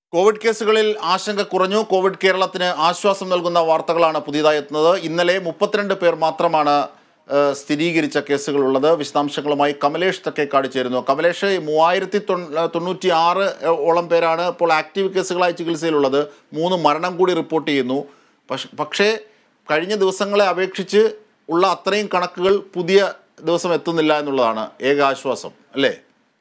Covid കേസുകളിൽ ആശങ്ക കുറഞ്ഞു കോവിഡ് കേരളത്തിന് ആശ്വാസം നൽകുന്ന വാർത്തകളാണ് പുതിയതായി എത്തുന്നത് ഇന്നലെ മുപ്പത്തിരണ്ട് പേർ മാത്രമാണ് ഏഹ്, സ്ഥിരീകരിച്ച കേസുകളുള്ളത് വിശദാംശങ്ങളുമായി കമലേഷ് തെക്കേക്കാട് ചേരുന്നു കമലേഷ് മൂവായിരത്തി തൊണ്ണൂറ്റി ആറ് ഓളം പേരാണ് ഇപ്പോൾ ആക്റ്റീവ് കേസുകളായി ചികിത്സയിലുള്ളത് മൂന്ന് മരണം കൂടി റിപ്പോർട്ട് ചെയ്യുന്നു പക്ഷ- പക്ഷേ കഴിഞ്ഞ ദിവസങ്ങളെ അപേക്ഷിച്ച് ഉള്ള അത്രയും കണക്കുകൾ പുതിയ ദിവസം എത്തുന്നില്ല എന്നുള്ളതാണ് ഏക ആശ്വാസം അല്ലേ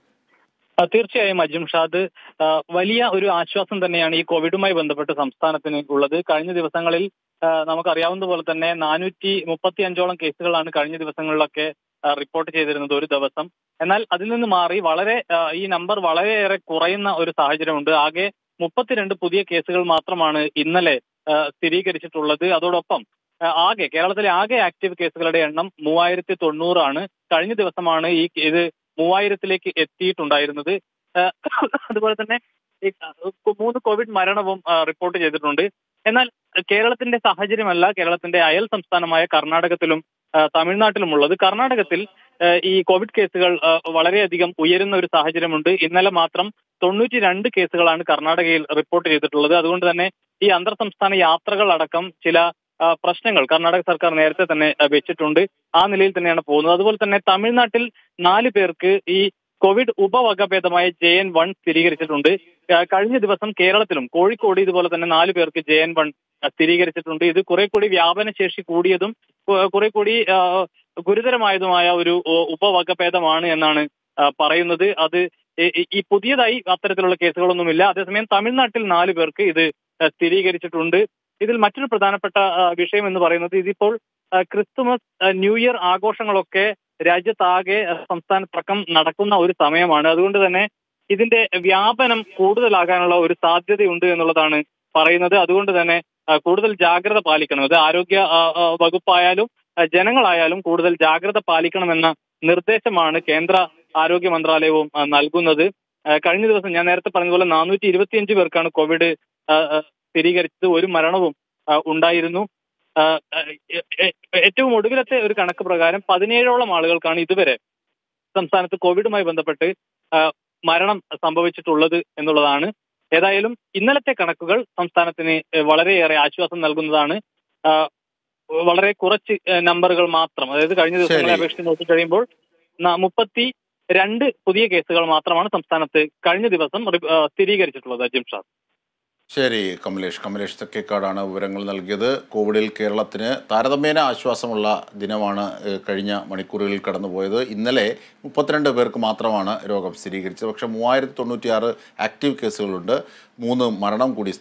ആ, തീർച്ചയായും അജിം ഷാദ് ആ, വലിയ ഒരു ആശ്വാസം തന്നെയാണ് ഈ കോവിഡുമായി ബന്ധപ്പെട്ട് സംസ്ഥാനത്തിന് ഉള്ളത് കഴിഞ്ഞ ദിവസങ്ങളിൽ ആ, നമുക്കറിയാവുന്ന പോലെ തന്നെ നാനൂറ്റി മുപ്പത്തി അഞ്ചോളം കേസുകളാണ് കഴിഞ്ഞ ദിവസങ്ങളിലൊക്കെ ആ, റിപ്പോർട്ട് ചെയ്തിരുന്നത് ഒരു ദിവസം എന്നാൽ അതിൽ നിന്ന് മാറി വളരെ ആ, ഈ നമ്പർ വളരെയേറെ കുറയുന്ന ഒരു സാഹചര്യമുണ്ട് ആകെ മുപ്പത്തിരണ്ട് പുതിയ കേസുകൾ മാത്രമാണ് ഇന്നലെ ആ, സ്ഥിരീകരിച്ചിട്ടുള്ളത് അതോടൊപ്പം ആ, ആകെ കേരളത്തിലെ ആകെ ആക്റ്റീവ് കേസുകളുടെ എണ്ണം മൂവായിരത്തി തൊണ്ണൂറാണ് കഴിഞ്ഞ ദിവസമാണ് ഈ ഇത് മൂവായിരത്തിലേക്ക് എത്തിയിട്ടുണ്ടായിരുന്നത് ആ, അതുപോലെ തന്നെ ഈ മൂന്ന് കോവിഡ് മരണവും ആ, റിപ്പോർട്ട് ചെയ്തിട്ടുണ്ട് എന്നാൽ കേരളത്തിന്റെ സാഹചര്യമല്ല കേരളത്തിന്റെ അയൽ സംസ്ഥാനമായ കർണാടകത്തിലും ആ, തമിഴ്നാട്ടിലുമുള്ളത് കർണാടകത്തിൽ ആ, ഈ കോവിഡ് കേസുകൾ ആ, വളരെയധികം ഉയരുന്ന ഒരു സാഹചര്യമുണ്ട് ഇന്നലെ മാത്രം തൊണ്ണൂറ്റി രണ്ട് കേസുകളാണ് കർണാടകയിൽ റിപ്പോർട്ട് ചെയ്തിട്ടുള്ളത് അതുകൊണ്ട് തന്നെ ഈ അന്തർ സംസ്ഥാന യാത്രകൾ അടക്കം ചില ആ, പ്രശ്നങ്ങൾ കർണാടക സർക്കാർ നേരത്തെ തന്നെ ആ, വെച്ചിട്ടുണ്ട് ആ നിലയിൽ തന്നെയാണ് പോകുന്നത് അതുപോലെ തന്നെ തമിഴ്നാട്ടിൽ നാല് പേർക്ക് ഈ കോവിഡ് ഉപവകഭേദമായ ജെ എൻ വൺ സ്ഥിരീകരിച്ചിട്ടുണ്ട് ആ, കഴിഞ്ഞ ദിവസം കേരളത്തിലും കോഴിക്കോട് ഇതുപോലെ തന്നെ നാല് പേർക്ക് ജെ എൻ വൺ സ്ഥിരീകരിച്ചിട്ടുണ്ട് ഇത് കുറെ കൂടി വ്യാപന ശേഷി കൂടിയതും കു- കുറെ കൂടി ആ, ഗുരുതരമായതുമായ ഒരു ഉ- ഉപവകഭേദമാണ് എന്നാണ് ആ, പറയുന്നത് അത് ഈ- ഈ- ഈ പുതിയതായി അത്തരത്തിലുള്ള കേസുകളൊന്നുമില്ല അതേസമയം തമിഴ്നാട്ടിൽ നാല് പേർക്ക് ഇത് ആ, സ്ഥിരീകരിച്ചിട്ടുണ്ട് ഇതിൽ മറ്റൊരു പ്രധാനപ്പെട്ട ആ, വിഷയം എന്ന് പറയുന്നത് ഇതിപ്പോൾ ആ, ക്രിസ്തുമസ് ആ, ന്യൂ ഇയർ ആഘോഷങ്ങളൊക്കെ രാജ്യത്താകെ ആ, സംസ്ഥാനത്തടക്കം നടക്കുന്ന ഒരു സമയമാണ് അതുകൊണ്ട് തന്നെ ഇതിന്റെ വ്യാപനം കൂടുതലാകാനുള്ള ഒരു സാധ്യതയുണ്ട് എന്നുള്ളതാണ് പറയുന്നത് അതുകൊണ്ട് തന്നെ ആ, കൂടുതൽ ജാഗ്രത പാലിക്കണം അത് ആരോഗ്യ ആ, ആ, വകുപ്പായാലും ആ, ജനങ്ങളായാലും കൂടുതൽ ജാഗ്രത പാലിക്കണമെന്ന നിർദ്ദേശമാണ് കേന്ദ്ര ആരോഗ്യ മന്ത്രാലയവും ആ, നൽകുന്നത് ആ, കഴിഞ്ഞ ദിവസം ഞാൻ നേരത്തെ പറഞ്ഞതുപോലെ നാനൂറ്റി ഇരുപത്തിയഞ്ച് പേർക്കാണ് കോവിഡ് ആ, ആ, സ്ഥിരീകരിച്ചത് ഒരു മരണവും ആ, ഉണ്ടായിരുന്നു ആ, ആ, എ- എ- ഏറ്റവും ഒടുവിലത്തെ ഒരു കണക്ക് പ്രകാരം പതിനേഴോളം ആളുകൾക്കാണ് ഇതുവരെ സംസ്ഥാനത്ത് കോവിഡുമായി ബന്ധപ്പെട്ട് ആ, മരണം സംഭവിച്ചിട്ടുള്ളത് എന്നുള്ളതാണ് ഏതായാലും ഇന്നലത്തെ കണക്കുകൾ സംസ്ഥാനത്തിന് വളരെയേറെ ആശ്വാസം നൽകുന്നതാണ് ആ, വളരെ കുറച്ച് നമ്പറുകൾ മാത്രം അതായത് കഴിഞ്ഞ ദിവസങ്ങളെ ശരി. അപേക്ഷിച്ച് നോക്കിക്കഴിയുമ്പോൾ ന- മുപ്പത്തി രണ്ട് പുതിയ കേസുകൾ മാത്രമാണ് സംസ്ഥാനത്ത് കഴിഞ്ഞ ദിവസം റി- ആ, സ്ഥിരീകരിച്ചിട്ടുള്ളത് അജിം ഷാ ശരി കമലേഷ് കമലേഷ് തെക്കേക്കാടാണ് വിവരങ്ങൾ നൽകിയത് കോവിഡിൽ കേരളത്തിന് താരതമ്യേന ആശ്വാസമുള്ള ദിനമാണ് ഏഹ്, കഴിഞ്ഞ മണിക്കൂറുകളിൽ കടന്നുപോയത് ഇന്നലെ മുപ്പത്തിരണ്ട് പേർക്ക് മാത്രമാണ് രോഗം സ്ഥിരീകരിച്ചത് പക്ഷേ മൂവായിരത്തി തൊണ്ണൂറ്റിയാറ് ആക്റ്റീവ് കേസുകളുണ്ട് മൂന്ന് മരണം കൂടി